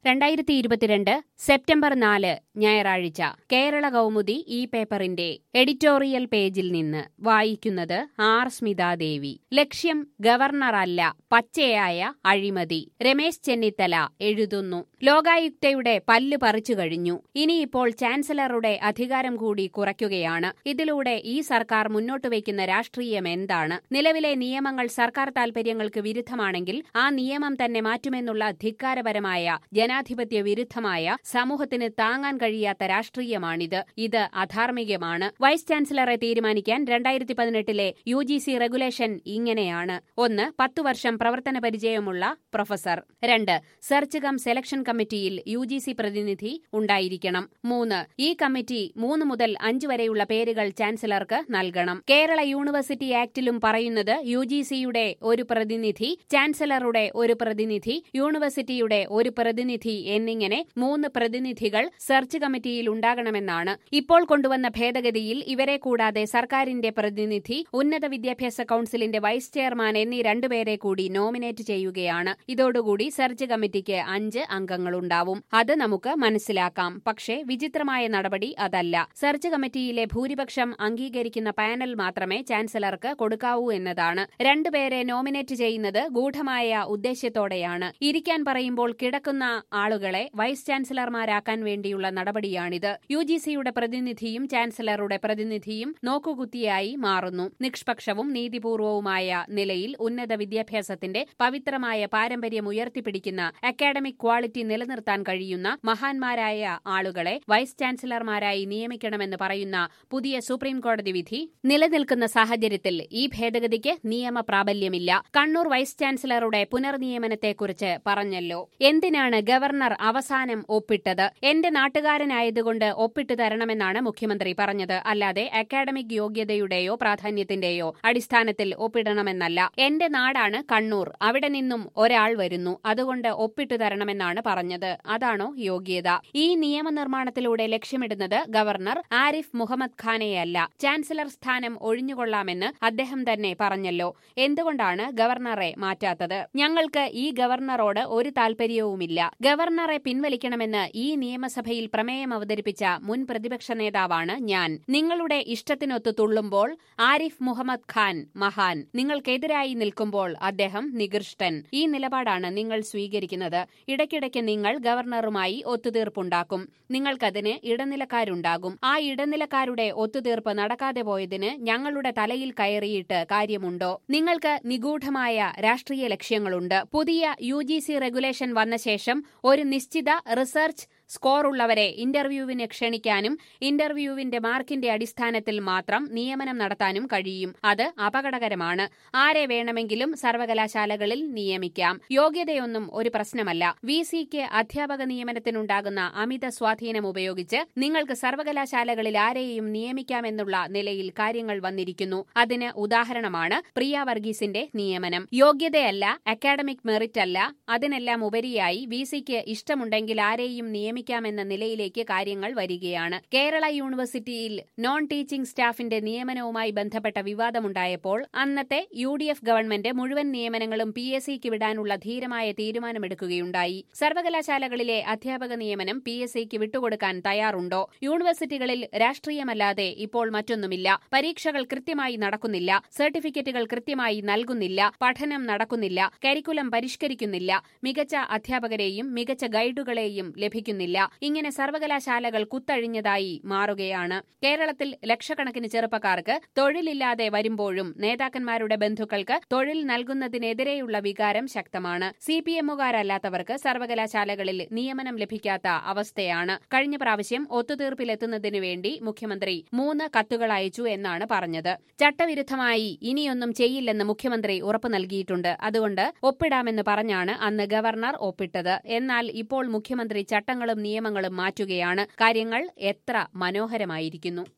രണ്ടായിരത്തി ഇരുപത്തിരണ്ട് സെപ്റ്റംബർ നാല് ഞായറാഴ്ച കേരള കൗമുദി ഈ പേപ്പറിന്റെ എഡിറ്റോറിയൽ പേജിൽ നിന്ന് വായിക്കുന്നത് ആർ സ്മിതാദേവി ലക്ഷ്യം ഗവർണറല്ല പച്ചയായ അഴിമതി രമേശ് ചെന്നിത്തല എഴുതുന്നു ലോകായുക്തയുടെ പല്ല് പറിച്ചു കഴിഞ്ഞു ഇനിയിപ്പോൾ ചാൻസലറുടെ അധികാരം കൂടി കുറയ്ക്കുകയാണ് ഇതിലൂടെ ഈ സർക്കാർ മുന്നോട്ട് വയ്ക്കുന്ന രാഷ്ട്രീയം എന്താണ് നിലവിലെ നിയമങ്ങൾ സർക്കാർ താൽപര്യങ്ങൾക്ക് വിരുദ്ധമാണെങ്കിൽ ആ നിയമം തന്നെ മാറ്റുമെന്നുള്ള ധിക്കാരപരമായ ജനാധിപത്യ വിരുദ്ധമായ സമൂഹത്തിന് താങ്ങാൻ കഴിയാത്ത രാഷ്ട്രീയമാണിത് ഇത് അധാർമികമാണ് വൈസ് ചാൻസലറെ തീരുമാനിക്കാൻ രണ്ടായിരത്തി പതിനെട്ടിലെ യു ജി സി റെഗുലേഷൻ ഇങ്ങനെയാണ് ഒന്ന് പത്തു വർഷം പ്രവർത്തന പരിചയമുള്ള പ്രൊഫസർ രണ്ട് സെർച്ച് കം സെലക്ഷൻ കമ്മിറ്റിയിൽ യു ജി സി പ്രതിനിധി ഉണ്ടായിരിക്കണം മൂന്ന് ഈ കമ്മിറ്റി മൂന്ന് മുതൽ അഞ്ച് വരെയുള്ള പേരുകൾ ചാൻസലർക്ക് നൽകണം കേരള യൂണിവേഴ്സിറ്റി ആക്ടിലും പറയുന്നത് യു ജി സിയുടെ ഒരു പ്രതിനിധി ചാൻസലറുടെ ഒരു പ്രതിനിധി യൂണിവേഴ്സിറ്റിയുടെ ഒരു പ്രതിനിധി എന്നിങ്ങനെ മൂന്ന് പ്രതിനിധികൾ സെർച്ച് കമ്മിറ്റിയിൽ ഉണ്ടാകണമെന്നാണ് ഇപ്പോൾ കൊണ്ടുവന്ന ഭേദഗതിയിൽ ഇവരെ കൂടാതെ സർക്കാരിന്റെ പ്രതിനിധി ഉന്നത വിദ്യാഭ്യാസ കൌൺസിലിന്റെ വൈസ് ചെയർമാൻ എന്നീ രണ്ടുപേരെ കൂടി നോമിനേറ്റ് ചെയ്യുകയാണ് ഇതോടുകൂടി സെർച്ച് കമ്മിറ്റിക്ക് അഞ്ച് അംഗങ്ങളുണ്ടാവും അത് നമുക്ക് മനസ്സിലാക്കാം പക്ഷേ വിചിത്രമായ നടപടി അതല്ല സെർച്ച് കമ്മിറ്റിയിലെ ഭൂരിപക്ഷം അംഗീകരിക്കുന്ന പാനൽ മാത്രമേ ചാൻസലർക്ക് കൊടുക്കാവൂ എന്നതാണ് രണ്ടുപേരെ നോമിനേറ്റ് ചെയ്യുന്നത് ഗൂഢമായ ഉദ്ദേശ്യത്തോടെയാണ് ഇരിക്കാൻ പറയുമ്പോൾ കിടക്കുന്ന ആളുകളെ വൈസ് ചാൻസലർമാരാക്കാൻ വേണ്ടിയുള്ള നടപടിയാണിത് യു ജി സിയുടെ പ്രതിനിധിയും ചാൻസലറുടെ പ്രതിനിധിയും നോക്കുകുത്തിയായി മാറുന്നു നിഷ്പക്ഷവും നീതിപൂർവവുമായ നിലയിൽ ഉന്നത വിദ്യാഭ്യാസത്തിന്റെ പവിത്രമായ പാരമ്പര്യം ഉയർത്തിപ്പിടിക്കുന്ന അക്കാഡമിക് ക്വാളിറ്റി നിലനിർത്താൻ കഴിയുന്ന മഹാന്മാരായ ആളുകളെ വൈസ് ചാൻസലർമാരായി നിയമിക്കണമെന്ന് പറയുന്ന പുതിയ സുപ്രീം കോടതി വിധി നിലനിൽക്കുന്ന സാഹചര്യത്തിൽ ഈ ഭേദഗതിക്ക് നിയമ പ്രാബല്യമില്ല കണ്ണൂർ വൈസ് ചാൻസലറുടെ പുനർനിയമനത്തെക്കുറിച്ച് പറഞ്ഞല്ലോ എന്തിനാണ് ഗവർണർ അവസാനം ഒപ്പിട്ടത് എന്റെ നാട്ടുകാരനായതുകൊണ്ട് ഒപ്പിട്ട് തരണമെന്നാണ് മുഖ്യമന്ത്രി പറഞ്ഞത് അല്ലാതെ അക്കാഡമിക് യോഗ്യതയുടെയോ പ്രാധാന്യത്തിന്റെയോ അടിസ്ഥാനത്തിൽ ഒപ്പിടണമെന്നല്ല എന്റെ നാടാണ് കണ്ണൂർ അവിടെ നിന്നും ഒരാൾ വരുന്നു അതുകൊണ്ട് ഒപ്പിട്ടു തരണമെന്നാണ് പറഞ്ഞത് അതാണോ യോഗ്യത ഈ നിയമനിർമ്മാണത്തിലൂടെ ലക്ഷ്യമിടുന്നത് ഗവർണർ ആരിഫ് മുഹമ്മദ് ഖാനെയല്ല ചാൻസലർ സ്ഥാനം ഒഴിഞ്ഞുകൊള്ളാമെന്ന് അദ്ദേഹം തന്നെ പറഞ്ഞല്ലോ എന്തുകൊണ്ടാണ് ഗവർണറെ മാറ്റാത്തത് ഞങ്ങൾക്ക് ഈ ഗവർണറോട് ഒരു താൽപര്യവുമില്ല ഗവർണറെ പിൻവലിക്കണമെന്ന് ഈ നിയമസഭയിൽ പ്രമേയം അവതരിപ്പിച്ച മുൻ പ്രതിപക്ഷ നേതാവാണ് ഞാൻ നിങ്ങളുടെ ഇഷ്ടത്തിനൊത്തു തുള്ളുമ്പോൾ ആരിഫ് മുഹമ്മദ് ഖാൻ മഹാൻ നിങ്ങൾക്കെതിരായി നിൽക്കുമ്പോൾ അദ്ദേഹം നികൃഷ്ടൻ ഈ നിലപാടാണ് നിങ്ങൾ സ്വീകരിക്കുന്നത് ഇടയ്ക്കിടയ്ക്ക് നിങ്ങൾ ഗവർണറുമായി ഒത്തുതീർപ്പുണ്ടാക്കും നിങ്ങൾക്കതിന് ഇടനിലക്കാരുണ്ടാകും ആ ഇടനിലക്കാരുടെ ഒത്തുതീർപ്പ് നടക്കാതെ പോയതിന് ഞങ്ങളുടെ തലയിൽ കയറിയിട്ട് കാര്യമുണ്ടോ നിങ്ങൾക്ക് നിഗൂഢമായ രാഷ്ട്രീയ ലക്ഷ്യങ്ങളുണ്ട് പുതിയ യു റെഗുലേഷൻ വന്ന ശേഷം ഒരു നിശ്ചിത റിസർച്ച് സ്കോർ ഉള്ളവരെ ഇന്റർവ്യൂവിന് ക്ഷണിക്കാനും ഇന്റർവ്യൂവിന്റെ മാർക്കിന്റെ അടിസ്ഥാനത്തിൽ മാത്രം നിയമനം നടത്താനും കഴിയും അത് അപകടകരമാണ് ആരെ വേണമെങ്കിലും സർവകലാശാലകളിൽ നിയമിക്കാം യോഗ്യതയൊന്നും ഒരു പ്രശ്നമല്ല വി സിക്ക് അധ്യാപക നിയമനത്തിനുണ്ടാകുന്ന അമിത സ്വാധീനം ഉപയോഗിച്ച് നിങ്ങൾക്ക് സർവകലാശാലകളിൽ ആരെയും നിയമിക്കാമെന്നുള്ള നിലയിൽ കാര്യങ്ങൾ വന്നിരിക്കുന്നു അതിന് ഉദാഹരണമാണ് പ്രിയ വർഗീസിന്റെ നിയമനം യോഗ്യതയല്ല അക്കാഡമിക് മെറിറ്റ് അല്ല അതിനെല്ലാം ഉപരിയായി വി സിക്ക് ഇഷ്ടമുണ്ടെങ്കിൽ ആരെയും നിയമിക്കാം നിയമിക്കാമെന്ന നിലയിലേക്ക് കാര്യങ്ങൾ വരികയാണ് കേരള യൂണിവേഴ്സിറ്റിയിൽ നോൺ ടീച്ചിംഗ് സ്റ്റാഫിന്റെ നിയമനവുമായി ബന്ധപ്പെട്ട വിവാദമുണ്ടായപ്പോൾ അന്നത്തെ യു ഡി എഫ് ഗവൺമെന്റ് മുഴുവൻ നിയമനങ്ങളും പി എസ് സിക്ക് വിടാനുള്ള ധീരമായ തീരുമാനമെടുക്കുകയുണ്ടായി സർവകലാശാലകളിലെ അധ്യാപക നിയമനം പി എസ് സിക്ക് വിട്ടുകൊടുക്കാൻ തയ്യാറുണ്ടോ യൂണിവേഴ്സിറ്റികളിൽ രാഷ്ട്രീയമല്ലാതെ ഇപ്പോൾ മറ്റൊന്നുമില്ല പരീക്ഷകൾ കൃത്യമായി നടക്കുന്നില്ല സർട്ടിഫിക്കറ്റുകൾ കൃത്യമായി നൽകുന്നില്ല പഠനം നടക്കുന്നില്ല കരിക്കുലം പരിഷ്കരിക്കുന്നില്ല മികച്ച അധ്യാപകരെയും മികച്ച ഗൈഡുകളെയും ലഭിക്കുന്നില്ല ഇങ്ങനെ സർവകലാശാലകൾ കുത്തഴിഞ്ഞതായി മാറുകയാണ് കേരളത്തിൽ ലക്ഷക്കണക്കിന് ചെറുപ്പക്കാർക്ക് തൊഴിലില്ലാതെ വരുമ്പോഴും നേതാക്കന്മാരുടെ ബന്ധുക്കൾക്ക് തൊഴിൽ നൽകുന്നതിനെതിരെയുള്ള വികാരം ശക്തമാണ് സി പി എമ്മുകാരല്ലാത്തവർക്ക് സർവകലാശാലകളിൽ നിയമനം ലഭിക്കാത്ത അവസ്ഥയാണ് കഴിഞ്ഞ പ്രാവശ്യം ഒത്തുതീർപ്പിലെത്തുന്നതിനു വേണ്ടി മുഖ്യമന്ത്രി മൂന്ന് കത്തുകൾ അയച്ചു എന്നാണ് പറഞ്ഞത് ചട്ടവിരുദ്ധമായി ഇനിയൊന്നും ചെയ്യില്ലെന്ന് മുഖ്യമന്ത്രി ഉറപ്പു നൽകിയിട്ടുണ്ട് അതുകൊണ്ട് ഒപ്പിടാമെന്ന് പറഞ്ഞാണ് അന്ന് ഗവർണർ ഒപ്പിട്ടത് എന്നാൽ ഇപ്പോൾ മുഖ്യമന്ത്രി ചട്ടങ്ങളും നിയമങ്ങളും മാറ്റുകയാണ് കാര്യങ്ങൾ എത്ര മനോഹരമായിരിക്കുന്നു